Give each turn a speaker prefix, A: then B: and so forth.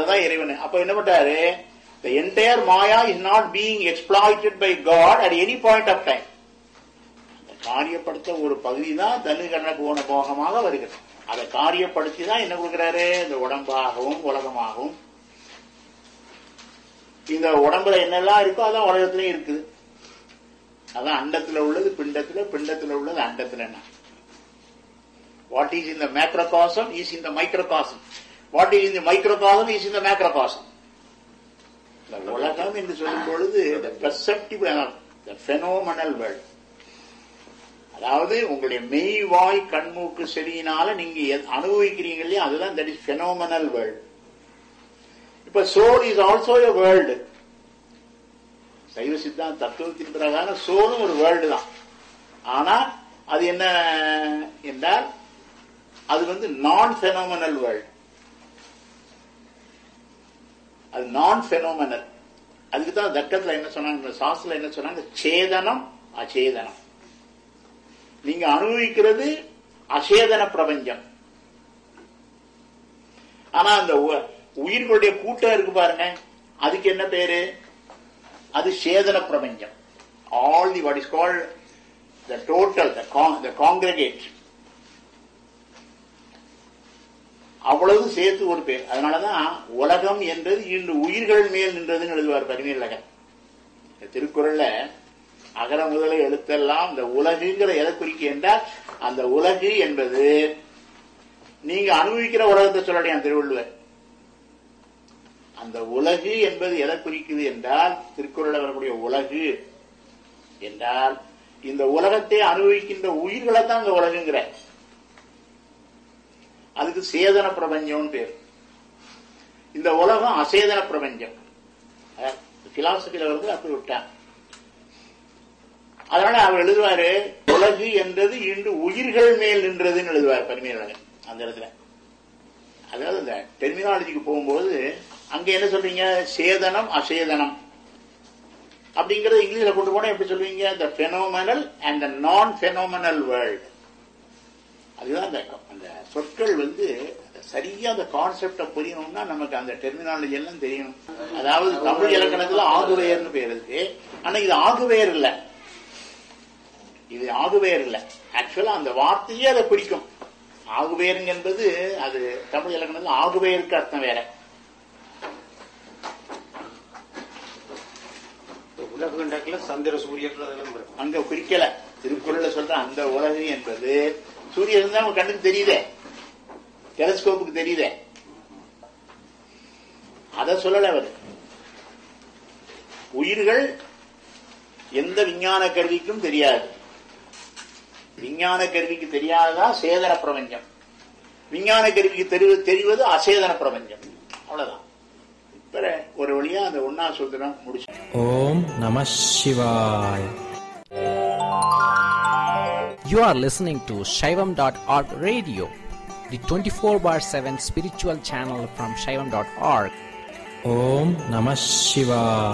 A: அதுதான் இறைவன் அப்ப என்ன பண்றாரு the entire maya is not being exploited by god at any point of time அந்த காரியப்படுத்த ஒரு பகுதி தான் தனு கண்ண போன போகமாக வருகிறது அதை காரியப்படுத்தி தான் என்ன கொடுக்கிறாரு இந்த உடம்பாகவும் உலகமாகவும் இந்த உடம்புல என்னெல்லாம் இருக்கோ அதான் உலகத்திலயும் இருக்குது அதான் அண்டத்துல உள்ளது பிண்டத்துல பிண்டத்துல உள்ளது அண்டத்துல வாட் இஸ் இந்த மேக்ரோகாசம் இஸ் இந்த மைக்ரோகாசம் வாட் இஸ் இந்த மைக்ரோகாசம் இஸ் இந்த மேக்ரோகாசம் இந்த உலகம் என்று சொல்லும் பொழுது பெர்செப்டிவ் ஃபெனோமனல் வேர்ல்ட் அதாவது உங்களுடைய மெய் வாய் கண்மூக்கு செடியினால நீங்க எத்- அனுபவிக்கிறீங்க இல்லையா அதுதான் தட் இஸ் ஃபெனோமனல் வேர்ல்ட் இப்ப soul is also a world சைவ சித்தாந்த தத்துவத்தின் பிரகாரம் சோலும் ஒரு வேர்ல்டு தான் ஆனா அது என்ன என்றால் அது வந்து நான் ஃபெனோமனல் வேர்ல்டு அது நான் ஃபெனோமனல் அதுக்கு தான் தக்கத்துல என்ன சொன்னாங்க இந்த சாஸ்திரத்துல என்ன சொன்னாங்க சேதனம் அச்சேதனம் நீங்க அனுபவிக்கிறது அசேதன பிரபஞ்சம் ஆனா அந்த உ- உயிர்களுடைய கூட்டம் இருக்கு பாருங்க அதுக்கு என்ன பேரு அது சேதன பிரபஞ்சம் all the what is called the total the congregate அவ்வளவு சேர்த்து ஒரு பேர் அதனாலதான் உலகம் என்றது இன்று உயிர்கள் மேல் நின்றதுன்னு எழுதுவார் பரிமேலகன் இந்த திருக்குறள்ல அகர முதல எழுத்தெல்லாம் இந்த உலகுங்கிற எதை குறிக்க என்றால் அந்த உலகு என்பது நீங்க அனுபவிக்கிற உலகத்தை சொல்லலையாம் திருவள்ளுவர் அந்த உலகு என்பது எதை குறிக்குது என்றால் திருக்குறள் வரக்கூடிய உலகு என்றால் இந்த உலகத்தை அனுபவிக்கின்ற உயிர்களை தான் இந்த உலகுங்கிற அதுக்கு சேதன பிரபஞ்சம்னு பேர் இந்த உலகம் அசேதன பிரபஞ்சம் பிலாசபில வந்து அப்படி விட்டான் அதனால அவர் எழுதுவாரு உலகு என்றது இன்று உயிர்கள் மேல் நின்றதுன்னு எழுதுவார் பரிமையாளர் அந்த இடத்துல அதாவது இந்த டெர்மினாலஜிக்கு போகும்போது அங்க என்ன சொல்றீங்க சேதனம் அசேதனம் அப்படிங்கறது இங்கிலீஷ்ல கொண்டு போனா எப்படி சொல்லுவீங்க த பெனோமனல் அண்ட் த நான் பெனோமனல் வேர்ல்ட் அதுதான் அந்த அந்த சொற்கள் வந்து சரியா அந்த கான்செப்ட புரியணும்னா நமக்கு அந்த டெர்மினாலஜி எல்லாம் தெரியணும் அதாவது தமிழ் இலக்கணத்துல ஆகுவேர்னு பேர் இருக்கு ஆனா இது ஆகுவேர் இல்ல இது ஆகுவேர் இல்ல ஆக்சுவலா அந்த வார்த்தையே அதை குறிக்கும் ஆகுவேருங்க என்பது அது தமிழ் இலக்கணத்துல ஆகுவேருக்கு அர்த்தம் வேற
B: உலகண்டத்துல சந்திர சூரியர்கள் அதெல்லாம் வரும்
A: அங்க குறிக்கல திருக்குறள்ல சொல்ற அந்த உலகு என்பது சூரியன் தான் உங்க கண்ணுக்கு தெரியுதே டெலஸ்கோப்புக்கு தெரியுதே அத சொல்லல அவர் உயிர்கள் எந்த விஞ்ஞான கருவிக்கும் தெரியாது விஞ்ஞான கருவிக்கு தெரியாததா சேதன பிரபஞ்சம் விஞ்ஞான கருவிக்கு தெரிவது தெரிவது அசேதன பிரபஞ்சம் அவ்வளவுதான் இப்ப ஒரு வழியா அந்த ஒன்னா சொல்றோம் முடிச்சு
C: Om Namah Shivaya. You are listening to Shaivam.org radio, the 24 bar 7 spiritual channel from Shaivam.org. Om Namah Shivaya.